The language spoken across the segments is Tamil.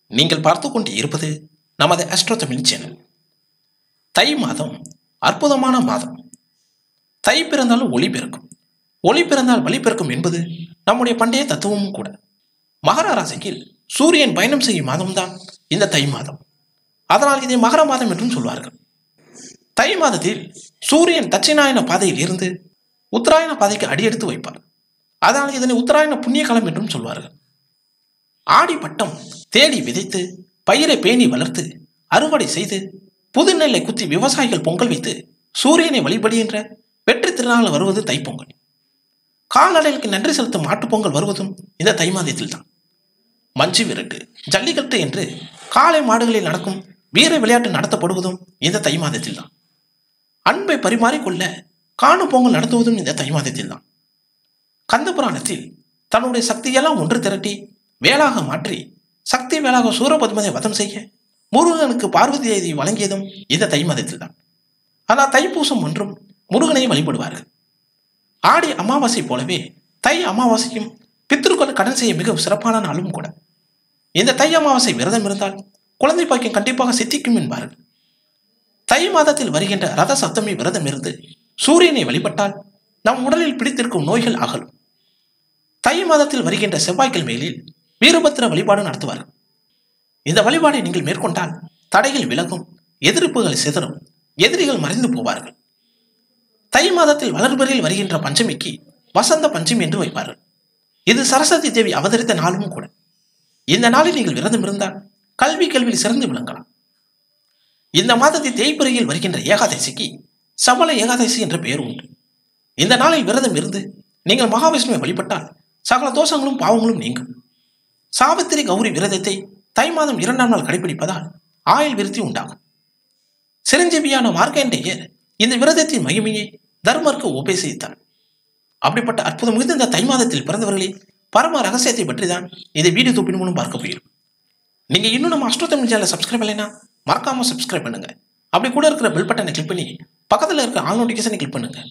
நீங்கள் பார்த்து கொண்டு இருப்பது நமது அஸ்ட்ரோ தமிழ் சேனல் தை மாதம் அற்புதமான மாதம் தை பிறந்தால் ஒளி பிறக்கும் ஒளி பிறந்தால் வழி பிறக்கும் என்பது நம்முடைய பண்டைய தத்துவமும் கூட மகர ராசியில் சூரியன் பயணம் செய்யும் மாதம்தான் இந்த தை மாதம் அதனால் இதை மகர மாதம் என்றும் சொல்வார்கள் தை மாதத்தில் சூரியன் தட்சிணாயன பாதையில் இருந்து உத்தராயண பாதைக்கு அடியெடுத்து வைப்பார் அதனால் இதனை உத்தராயண புண்ணிய காலம் என்றும் சொல்வார்கள் ஆடி பட்டம் தேடி விதைத்து பயிரை பேணி வளர்த்து அறுவடை செய்து புது நெல்லை குத்தி விவசாயிகள் பொங்கல் வைத்து சூரியனை வழிபடுகின்ற வெற்றி திருநாள் வருவது தைப்பொங்கல் கால்நடைகளுக்கு நன்றி செலுத்தும் மாட்டுப் பொங்கல் வருவதும் இந்த தை மாதத்தில் தான் மஞ்சு விரட்டு ஜல்லிக்கட்டு என்று காளை மாடுகளில் நடக்கும் வீர விளையாட்டு நடத்தப்படுவதும் இந்த தை மாதத்தில் தான் அன்பை பரிமாறிக்கொள்ள காணும் பொங்கல் நடத்துவதும் இந்த தை மாதத்தில் தான் கந்த புராணத்தில் தன்னுடைய சக்தியெல்லாம் ஒன்று திரட்டி வேளாக மாற்றி சக்தி வேளாக சூரபத்மனை வதம் செய்ய முருகனுக்கு பார்வதி தேவி வழங்கியதும் இந்த தை மாதத்தில் தான் ஆனால் தைப்பூசம் ஒன்றும் முருகனை வழிபடுவார்கள் ஆடி அமாவாசை போலவே தை அமாவாசையும் பித்ருக்கள் கடன் செய்ய மிக சிறப்பான நாளும் கூட இந்த தை அமாவாசை விரதம் இருந்தால் குழந்தை பாக்கியம் கண்டிப்பாக சித்திக்கும் என்பார்கள் தை மாதத்தில் வருகின்ற ரத சப்தமி விரதம் இருந்து சூரியனை வழிபட்டால் நம் உடலில் பிடித்திருக்கும் நோய்கள் அகலும் தை மாதத்தில் வருகின்ற செவ்வாய்க்கிழமைகளில் வீரபத்திர வழிபாடு நடத்துவார்கள் இந்த வழிபாடை நீங்கள் மேற்கொண்டால் தடைகள் விலகும் எதிர்ப்புகள் சிதறும் எதிரிகள் மறைந்து போவார்கள் தை மாதத்தில் வளர்பிறையில் வருகின்ற பஞ்சமிக்கு வசந்த பஞ்சமி என்று வைப்பார்கள் இது சரஸ்வதி தேவி அவதரித்த நாளும் கூட இந்த நாளில் நீங்கள் விரதம் இருந்தால் கல்வி கல்வியில் சிறந்து விளங்கலாம் இந்த மாதத்தில் தேய்பிறையில் வருகின்ற ஏகாதசிக்கு சபல ஏகாதசி என்ற பெயர் உண்டு இந்த நாளில் விரதம் இருந்து நீங்கள் மகாவிஷ்ணுவை வழிபட்டால் சகல தோஷங்களும் பாவங்களும் நீங்கும் சாவித்திரி கௌரி விரதத்தை தை மாதம் இரண்டாம் நாள் கடைபிடிப்பதால் ஆயுள் விருத்தி உண்டாகும் சிரஞ்சீவியான மார்க்கண்டேயர் இந்த விரதத்தின் மகிமையை தர்மருக்கு உபதேசித்தார் அப்படிப்பட்ட அற்புதம் மிகுந்த இந்த தை மாதத்தில் பிறந்தவர்களே பரம ரகசியத்தை பற்றி தான் இந்த வீடியோ தொப்பின் மூலம் பார்க்க போயிடும் நீங்க இன்னும் நம்ம அஷ்டோ தமிழ் சேனலை சப்ஸ்கிரைப் பண்ணலைன்னா மறக்காம சப்ஸ்கிரைப் பண்ணுங்க அப்படி கூட இருக்கிற பெல் பட்டனை கிளிக் பண்ணி பக்கத்தில் இருக்கிற ஆல் நோட்டிஃபிகேஷனை கிளிக் பண்ணுங்க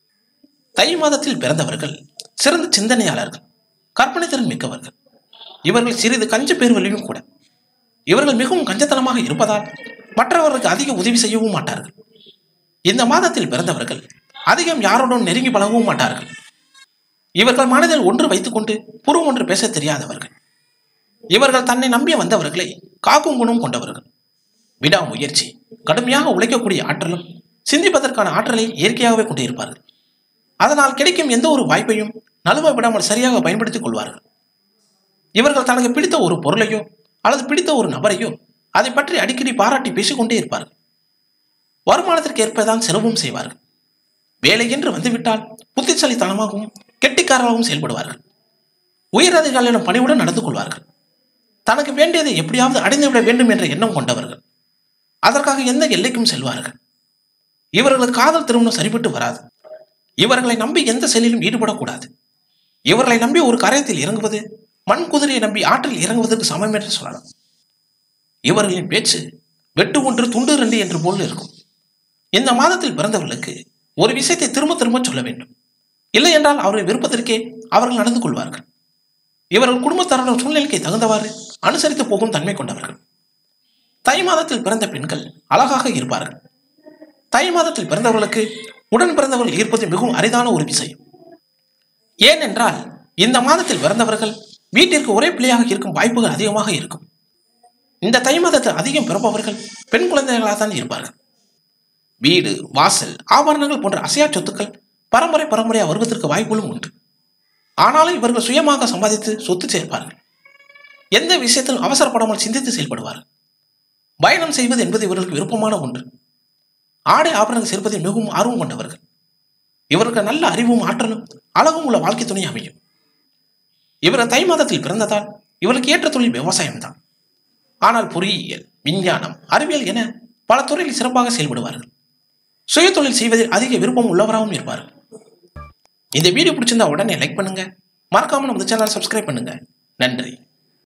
தை மாதத்தில் பிறந்தவர்கள் சிறந்த சிந்தனையாளர்கள் கற்பனை திறன் மிக்கவர்கள் இவர்கள் சிறிது கஞ்ச பேர்வழியும் கூட இவர்கள் மிகவும் கஞ்சத்தனமாக இருப்பதால் மற்றவர்களுக்கு அதிக உதவி செய்யவும் மாட்டார்கள் இந்த மாதத்தில் பிறந்தவர்கள் அதிகம் யாருடன் நெருங்கி பழகவும் மாட்டார்கள் இவர்கள் மனதில் ஒன்று வைத்துக்கொண்டு புறம் ஒன்று பேச தெரியாதவர்கள் இவர்கள் தன்னை நம்பிய வந்தவர்களை காக்கும் குணம் கொண்டவர்கள் விடாமுயற்சி கடுமையாக உழைக்கக்கூடிய ஆற்றலும் சிந்திப்பதற்கான ஆற்றலை இயற்கையாகவே கொண்டிருப்பார்கள் அதனால் கிடைக்கும் எந்த ஒரு வாய்ப்பையும் நழுவ விடாமல் சரியாக பயன்படுத்திக் கொள்வார்கள் இவர்கள் தனக்கு பிடித்த ஒரு பொருளையோ அல்லது பிடித்த ஒரு நபரையோ அதை பற்றி அடிக்கடி பாராட்டி பேசிக்கொண்டே இருப்பார்கள் வருமானத்திற்கு ஏற்பதான் செலவும் செய்வார்கள் வேலை என்று வந்துவிட்டால் புத்திசாலித்தனமாகவும் கெட்டிக்காரராகவும் செயல்படுவார்கள் உயர் அதிகாரிகளிடம் பணிவுடன் நடந்து கொள்வார்கள் தனக்கு வேண்டியதை எப்படியாவது அடைந்துவிட வேண்டும் என்ற எண்ணம் கொண்டவர்கள் அதற்காக எந்த எல்லைக்கும் செல்வார்கள் இவர்களுக்கு காதல் திருமணம் சரிபட்டு வராது இவர்களை நம்பி எந்த செயலிலும் ஈடுபடக்கூடாது இவர்களை நம்பி ஒரு காரியத்தில் இறங்குவது மண் குதிரையை நம்பி ஆற்றில் இறங்குவதற்கு சமம் என்று சொல்லலாம் இவர்களின் பேச்சு வெட்டு ஒன்று துண்டு ரெண்டு என்று போல் இருக்கும் இந்த மாதத்தில் பிறந்தவர்களுக்கு ஒரு விஷயத்தை திரும்ப திரும்ப சொல்ல வேண்டும் இல்லை என்றால் அவரை விருப்பத்திற்கே அவர்கள் நடந்து கொள்வார்கள் இவர்கள் குடும்பத்தாரோட சூழ்நிலைக்கு தகுந்தவாறு அனுசரித்து போகும் தன்மை கொண்டவர்கள் தை மாதத்தில் பிறந்த பெண்கள் அழகாக இருப்பார்கள் தை மாதத்தில் பிறந்தவர்களுக்கு உடன் பிறந்தவர்கள் ஈர்ப்பது மிகவும் அரிதான ஒரு விஷயம் ஏனென்றால் இந்த மாதத்தில் பிறந்தவர்கள் வீட்டிற்கு ஒரே பிள்ளையாக இருக்கும் வாய்ப்புகள் அதிகமாக இருக்கும் இந்த தை மாதத்தில் அதிகம் பிறப்பவர்கள் பெண் குழந்தைகளாக தான் இருப்பார்கள் வீடு வாசல் ஆபரணங்கள் போன்ற அசையா சொத்துக்கள் பரம்பரை பரம்பரையாக வருவதற்கு வாய்ப்புகளும் உண்டு ஆனாலும் இவர்கள் சுயமாக சம்பாதித்து சொத்து சேர்ப்பார்கள் எந்த விஷயத்திலும் அவசரப்படாமல் சிந்தித்து செயல்படுவார்கள் பயணம் செய்வது என்பது இவர்களுக்கு விருப்பமான ஒன்று ஆடை ஆபரணங்கள் சேர்ப்பதில் மிகவும் ஆர்வம் கொண்டவர்கள் இவருக்கு நல்ல அறிவும் ஆற்றலும் அழகும் உள்ள வாழ்க்கை துணை அமையும் இவர் தை மாதத்தில் பிறந்ததால் இவருக்கு ஏற்ற தொழில் விவசாயம்தான் ஆனால் பொறியியல் விஞ்ஞானம் அறிவியல் என பல துறையில் சிறப்பாக செயல்படுவார்கள் சுய தொழில் செய்வதில் அதிக விருப்பம் உள்ளவராகவும் இருப்பார்கள் இந்த வீடியோ பிடிச்சிருந்தா உடனே லைக் பண்ணுங்க மறக்காம நம்ம சேனல் சப்ஸ்கிரைப் பண்ணுங்க நன்றி